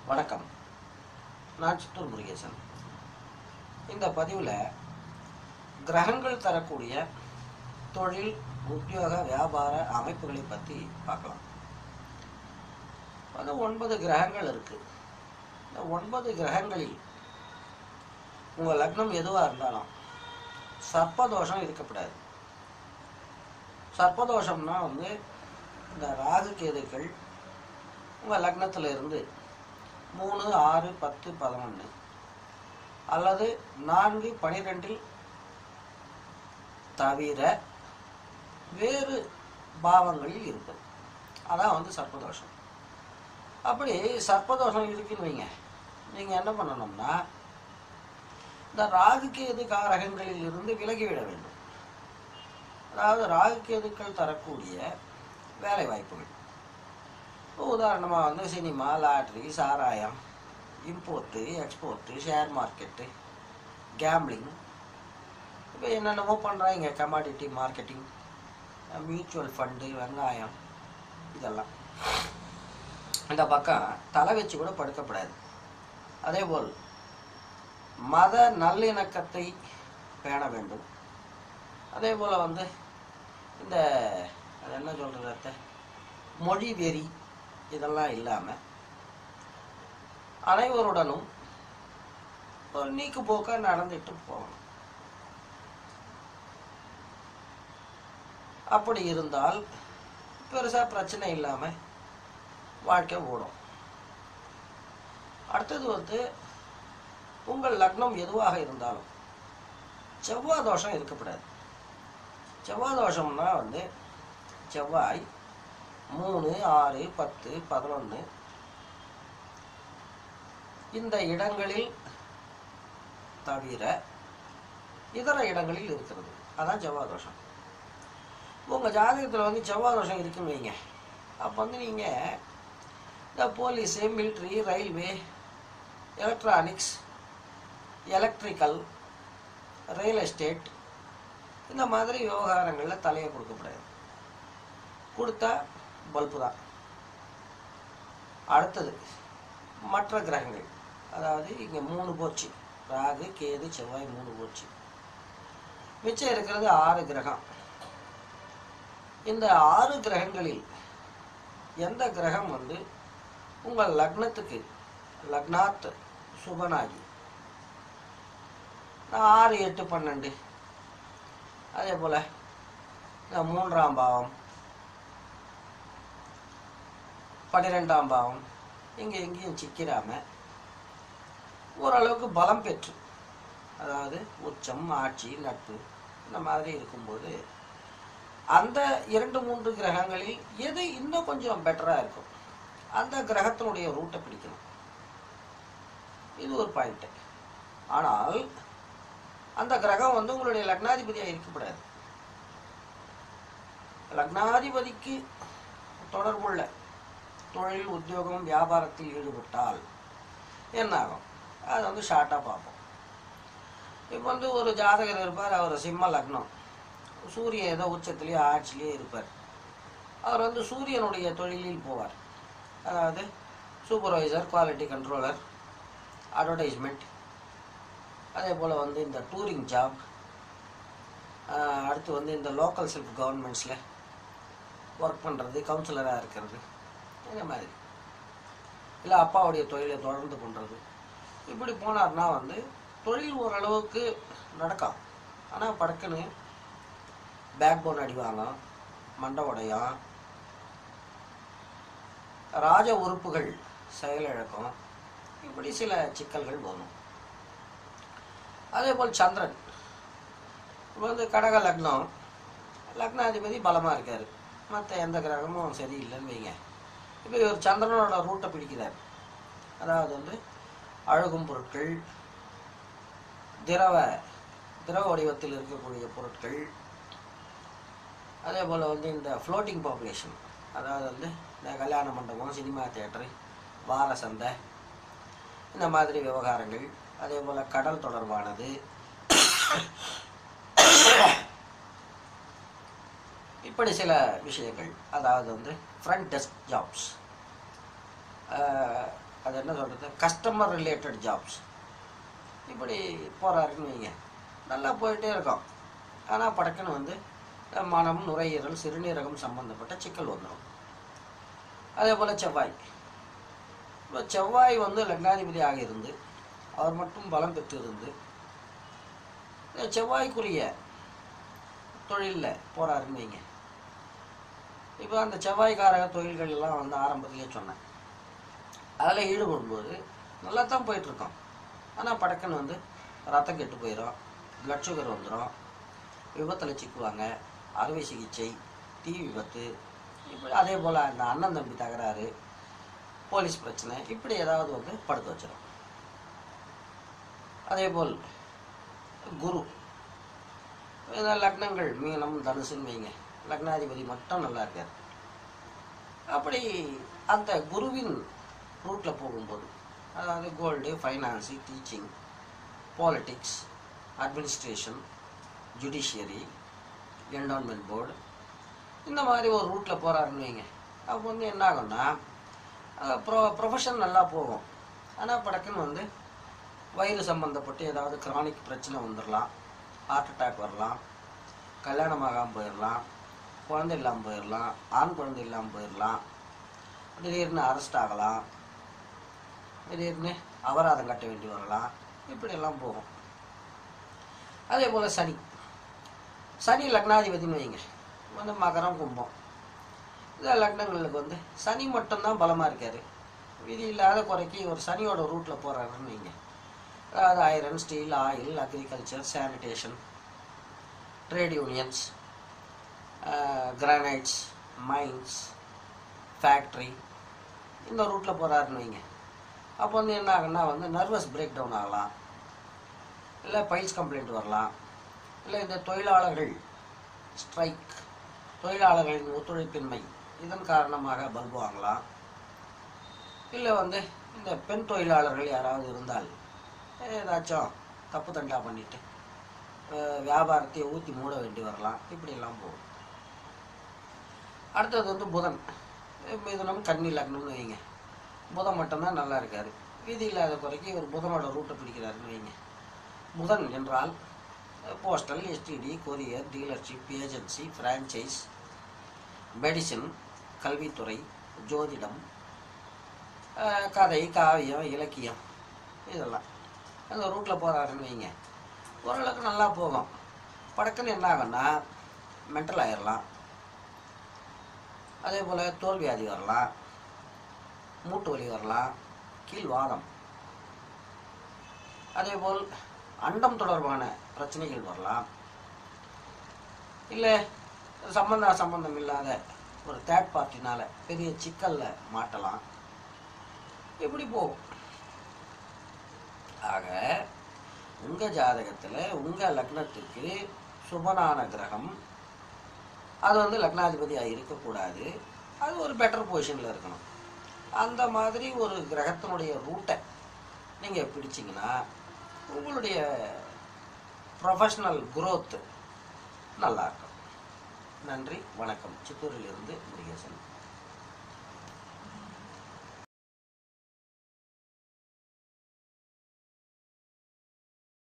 வணக்கம் நான் சித்தூர் முருகேசன் இந்த பதிவில் கிரகங்கள் தரக்கூடிய தொழில் உத்தியோக வியாபார அமைப்புகளை பற்றி பார்க்கலாம் வந்து ஒன்பது கிரகங்கள் இருக்கு இந்த ஒன்பது கிரகங்களில் உங்கள் லக்னம் எதுவாக இருந்தாலும் சர்ப்பதோஷம் இருக்கப்படாது சர்ப்பதோஷம்னா வந்து இந்த ராகு கேதுக்கள் உங்கள் லக்னத்தில் இருந்து மூணு ஆறு பத்து பதினொன்று அல்லது நான்கு பனிரெண்டில் தவிர வேறு பாவங்களில் இருப்பது அதான் வந்து சர்ப்பதோஷம் அப்படி சர்ப்பதோஷம் இருக்குன்னு வைங்க நீங்கள் என்ன பண்ணணும்னா இந்த ராகு கேது காரகங்களில் இருந்து விலகிவிட வேண்டும் அதாவது ராகு கேதுக்கள் தரக்கூடிய வேலை வாய்ப்புகள் இப்போ உதாரணமாக வந்து சினிமா லாட்ரி சாராயம் import export share market gambling இப்போ என்னென்னமோ பண்ணுறாங்க கமாடிட்டி மார்க்கெட்டிங் மியூச்சுவல் ஃபண்டு வெங்காயம் இதெல்லாம் இந்த பக்கம் தலை வச்சு கூட படுக்கப்படாது அதே போல் மத நல்லிணக்கத்தை பேண வேண்டும் அதே போல் வந்து இந்த அது என்ன சொல்கிறது அத்தை மொழி வெறி இதெல்லாம் இல்லாமல் அனைவருடனும் ஒரு நீக்கு போக்க நடந்துட்டு போகணும் அப்படி இருந்தால் பெருசாக பிரச்சனை இல்லாமல் வாழ்க்கை ஓடும் அடுத்தது வந்து உங்கள் லக்னம் எதுவாக இருந்தாலும் செவ்வாய் தோஷம் இருக்கப்படாது செவ்வாய் தோஷம்னா வந்து செவ்வாய் மூணு ஆறு பத்து பதினொன்று இந்த இடங்களில் தவிர இதர இடங்களில் இருக்கிறது அதான் செவ்வாய் தோஷம் உங்கள் ஜாதகத்தில் வந்து செவ்வாய் தோஷம் இருக்குன்னு வைங்க அப்போ வந்து நீங்கள் இந்த police military railway electronics electrical real estate இந்த மாதிரி விவகாரங்களில் தலையை கொடுக்கப்படாது கொடுத்தா பல்பு தான் அடுத்தது மற்ற கிரகங்கள் அதாவது இங்கே மூணு போச்சு ராகு கேது செவ்வாய் மூணு போச்சு மிச்சம் இருக்கிறது ஆறு கிரகம் இந்த ஆறு கிரகங்களில் எந்த கிரகம் வந்து உங்கள் லக்னத்துக்கு லக்னாத் சுபனாகி ஆறு எட்டு பன்னெண்டு அதே போல் இந்த மூன்றாம் பாவம் பன்னிரெண்டாம் பாவம் இங்கே எங்கேயும் சிக்கிறாம ஓரளவுக்கு பலம் பெற்று அதாவது உச்சம் ஆட்சி நட்பு இந்த மாதிரி இருக்கும்போது அந்த இரண்டு மூன்று கிரகங்களில் எது இன்னும் கொஞ்சம் பெட்டராக இருக்கும் அந்த கிரகத்தினுடைய ரூட்டை பிடிக்கணும் இது ஒரு பாயிண்ட்டு ஆனால் அந்த கிரகம் வந்து உங்களுடைய லக்னாதிபதியாக இருக்கக்கூடாது லக்னாதிபதிக்கு தொடர்புள்ள தொழில் உத்தியோகம் வியாபாரத்தில் ஈடுபட்டால் என்ன ஆகும் அது வந்து ஷார்ட்டாக பார்ப்போம் இப்போ வந்து ஒரு ஜாதகர் இருப்பார் அவர் சிம்ம லக்னம் சூரியன் ஏதோ உச்சத்துலேயே ஆட்சிலேயே இருப்பார் அவர் வந்து சூரியனுடைய தொழிலில் போவார் அதாவது சூப்பர்வைசர் குவாலிட்டி கண்ட்ரோலர் அட்வர்டைஸ்மெண்ட் அதே போல் வந்து இந்த டூரிங் ஜாப் அடுத்து வந்து இந்த லோக்கல் செல்ஃப் கவர்மெண்ட்ஸில் ஒர்க் பண்ணுறது கவுன்சிலராக இருக்கிறது இந்த மாதிரி இல்லை அப்பாவுடைய தொழிலை தொடர்ந்து பண்ணுறது இப்படி போனார்னா வந்து தொழில் ஓரளவுக்கு நடக்கும் ஆனால் படக்குன்னு பேக் போன் அடிவாங்க மண்டை உடையும் ராஜ உறுப்புகள் செயலிழக்கும் இப்படி சில சிக்கல்கள் வரும் அதே போல் சந்திரன் இப்போ வந்து கடக லக்னம் லக்னாதிபதி பலமாக இருக்கார் மற்ற எந்த கிரகமும் சரியில்லைன்னு வைங்க இப்போ இவர் சந்திரனோட ரூட்டை பிடிக்கிறார் அதாவது வந்து அழகும் பொருட்கள் திரவ திரவ வடிவத்தில் இருக்கக்கூடிய பொருட்கள் அதே போல் வந்து இந்த ஃப்ளோட்டிங் பாப்புலேஷன் அதாவது வந்து இந்த கல்யாண மண்டபம் சினிமா தியேட்டரு வார சந்தை இந்த மாதிரி விவகாரங்கள் அதே போல் கடல் தொடர்பானது இப்படி சில விஷயங்கள் அதாவது வந்து ஃப்ரண்ட் டெஸ்க் ஜாப்ஸ் அது என்ன சொல்கிறது கஸ்டமர் ரிலேட்டட் ஜாப்ஸ் இப்படி போகிறாருன்னு வைங்க நல்லா போயிட்டே இருக்கோம் ஆனால் படக்குன்னு வந்து அஹ், மனம் நுரையீரல் சிறுநீரகம் சம்பந்தப்பட்ட சிக்கல் வந்துடும் அதே போல் செவ்வாய் இப்போ செவ்வாய் வந்து லக்னாதிபதியாக இருந்து அவர் மட்டும் பலம் பெற்று இருந்து இந்த செவ்வாய்க்குரிய தொழிலில் போகிறாருன்னு வைங்க இப்போ அந்த செவ்வாய்க்காரக தொழில்கள் எல்லாம் வந்து ஆரம்பத்திலே சொன்னேன் அதில் ஈடுபடும்போது நல்லா தான் போயிட்டுருக்கோம் ஆனால் படக்குன்னு வந்து ரத்தம் கெட்டு போயிடும் பிளட் சுகர் வந்துடும் விபத்தில் சிக்குவாங்க அறுவை சிகிச்சை தீ விபத்து இப்படி அதே போல் அந்த அண்ணன் தம்பி தகராறு போலீஸ் பிரச்சனை இப்படி ஏதாவது வந்து படுத்து வச்சிடும் அதே போல் குரு இந்த லக்னங்கள் மீனம் தனுசுன்னு வைங்க லக்னாதிபதி மட்டும் நல்லா இருக்கார் அப்படி அந்த குருவின் ரூட்டில் போகும்போது அதாவது gold finance teaching politics administration judiciary endowment board இந்த மாதிரி ஒரு ரூட்டில் போகிறாருன்னு வைங்க அப்போ வந்து என்ன ஆகும்னா ப்ரொ ப்ரொஃபஷன் நல்லா போகும் ஆனால் படக்குன்னு வந்து வயிறு சம்மந்தப்பட்டு ஏதாவது கிரானிக் பிரச்சனை வந்துடலாம் ஹார்ட் அட்டாக் வரலாம் கல்யாணம் ஆகாமல் போயிடலாம் குழந்தை இல்லாமல் போயிடலாம் ஆண் குழந்தை இல்லாமல் போயிடலாம் திடீர்னு அரெஸ்ட் ஆகலாம் திடீர்னு அபராதம் கட்ட வேண்டி வரலாம் இப்படியெல்லாம் போகும் அதே போல் சனி சனி லக்னாதிபதினு வைங்க வந்து மகரம் கும்பம் இந்த லக்னங்களுக்கு வந்து சனி மட்டும்தான் பலமாக இருக்கார் விதி இல்லாத குறைக்கு ஒரு சனியோட ரூட்டில் போகிறாருன்னு வைங்க அதாவது iron steel oil agriculture sanitation trade unions granites mines factory இந்த ரூட்டில் போகிறாருன்னு வைங்க அப்போ வந்து என்ன ஆகுன்னா வந்து நர்வஸ் பிரேக் டவுன் ஆகலாம் இல்லை பைல்ஸ் கம்ப்ளைண்ட் வரலாம் இல்லை இந்த தொழிலாளர்கள் ஸ்ட்ரைக் தொழிலாளர்களின் ஒத்துழைப்பின்மை இதன் காரணமாக பல்பு வாங்கலாம் இல்லை வந்து இந்த பெண் தொழிலாளர்கள் யாராவது இருந்தால் ஏதாச்சும் தப்பு தண்டா பண்ணிட்டு அஹ், வியாபாரத்தை ஊற்றி மூட வேண்டி வரலாம் இப்படியெல்லாம் போகும் அடுத்தது வந்து புதன் மிதுனம் கன்னி லக்னம்னு வைங்க புதன் மட்டும்தான் நல்லா இருக்காரு விதி இல்லாத குறைக்கு ஒரு புதனோட ரூட்டை பிடிக்கிறாருன்னு வைங்க புதன் என்றால் postal STD courier dealership agency franchise medicine கல்வித்துறை ஜோதிடம் அஹ், கதை காவியம் இலக்கியம் இதெல்லாம் அந்த ரூட்டில் போகிறாருன்னு வைங்க ஓரளவுக்கு நல்லா போகும் படக்குன்னு என்ன ஆகும்னா மென்டல் ஆயிடலாம் அதே போல் தோல் வியாதி வரலாம் மூட்டு வலி வரலாம் கீழ்வாதம் அதேபோல் அண்டம் தொடர்பான பிரச்சனைகள் வரலாம் இல்லை சம்பந்த சம்பந்தம் இல்லாத ஒரு தேர்ட் பார்ட்டினால பெரிய சிக்கலில் மாட்டலாம் இப்படி போகும் ஆக உங்கள் ஜாதகத்தில் உங்கள் லக்னத்துக்கு சுபனான கிரகம் அது வந்து லக்னாதிபதியாக இருக்கக்கூடாது அது ஒரு பெட்டர் பொசிஷனில் இருக்கணும் அந்த மாதிரி ஒரு கிரகத்தினுடைய ரூட்டை நீங்கள் பிடிச்சிங்கன்னா உங்களுடைய ப்ரொஃபஷ்னல் growth நல்லா இருக்கும் நன்றி வணக்கம் சித்தூரிலிருந்து முருகேசன்